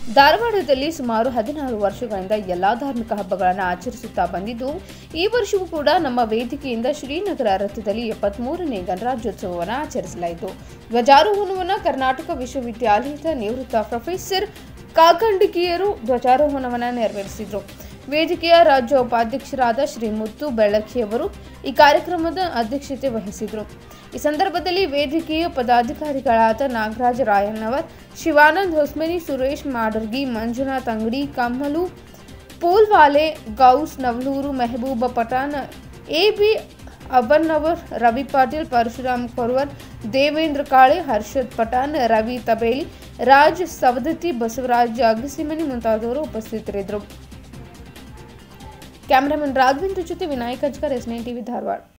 ಧಾರವಾಡದಲ್ಲಿ ಸುಮಾರು ಹದಿನಾರು ವರ್ಷಗಳಿಂದ ಎಲ್ಲಾ ಧಾರ್ಮಿಕ ಹಬ್ಬಗಳನ್ನು ಆಚರಿಸುತ್ತಾ ಬಂದಿದ್ದು ಈ ವರ್ಷವೂ ಕೂಡ ನಮ್ಮ ವೇದಿಕೆಯಿಂದ ಶ್ರೀನಗರ ರಥದಲ್ಲಿ ಎಪ್ಪತ್ಮೂರನೇ ಗಣರಾಜ್ಯೋತ್ಸವವನ್ನು ಆಚರಿಸಲಾಯಿತು ಧ್ವಜಾರೋಹಣವನ್ನು ಕರ್ನಾಟಕ ವಿಶ್ವವಿದ್ಯಾಲಯದ ನಿವೃತ್ತ ಪ್ರೊಫೆಸರ್ ಕಾಕಂಡಿಕಿಯರು ಧ್ವಜಾರೋಹಣವನ್ನು ನೆರವೇರಿಸಿದರು ವೇದಿಕೆಯ ರಾಜ್ಯ ಉಪಾಧ್ಯಕ್ಷರಾದ ಶ್ರೀ ಮುತ್ತು ಬೆಳಕಿಯವರು ಈ ಕಾರ್ಯಕ್ರಮದ ಅಧ್ಯಕ್ಷತೆ ವಹಿಸಿದರು ಈ ಸಂದರ್ಭದಲ್ಲಿ ವೇದಿಕೆಯ ಪದಾಧಿಕಾರಿಗಳಾದ ನಾಗರಾಜ ರಾಯಣ್ಣವರ್ ಶಿವಾನಂದ್ ಹೊಸ್ಮನಿ ಸುರೇಶ್ ಮಾಡರ್ಗಿ ಮಂಜುನಾಥ್ ಅಂಗಡಿ ಕಮ್ಮಲು ಪೂಲ್ವಾಲೆ ಗೌಸ್ ನವಲೂರು ಮೆಹಬೂಬ ಪಠಾಣ್ ಎಬಿ ಅಬನ್ನವರ್ ರವಿ ಪಾಟೀಲ್ ಪರಶುರಾಮ್ ಕೊರ್ವರ್ ದೇವೇಂದ್ರ ಕಾಳೆ ಹರ್ಷದ್ ಪಠಾಣ್ ರವಿ ತಬೇಲಿ ರಾಜ್ ಸವದತ್ತಿ ಬಸವರಾಜ್ ಅಗಸಿಮನಿ ಮುಂತಾದವರು ಉಪಸ್ಥಿತರಿದ್ದರು ಕ್ಯಾಮರಾಮನ್ ರಾಘವೇಂದ್ರ ಜೊತೆ Vinayak Ajkar S nine TV Dharwad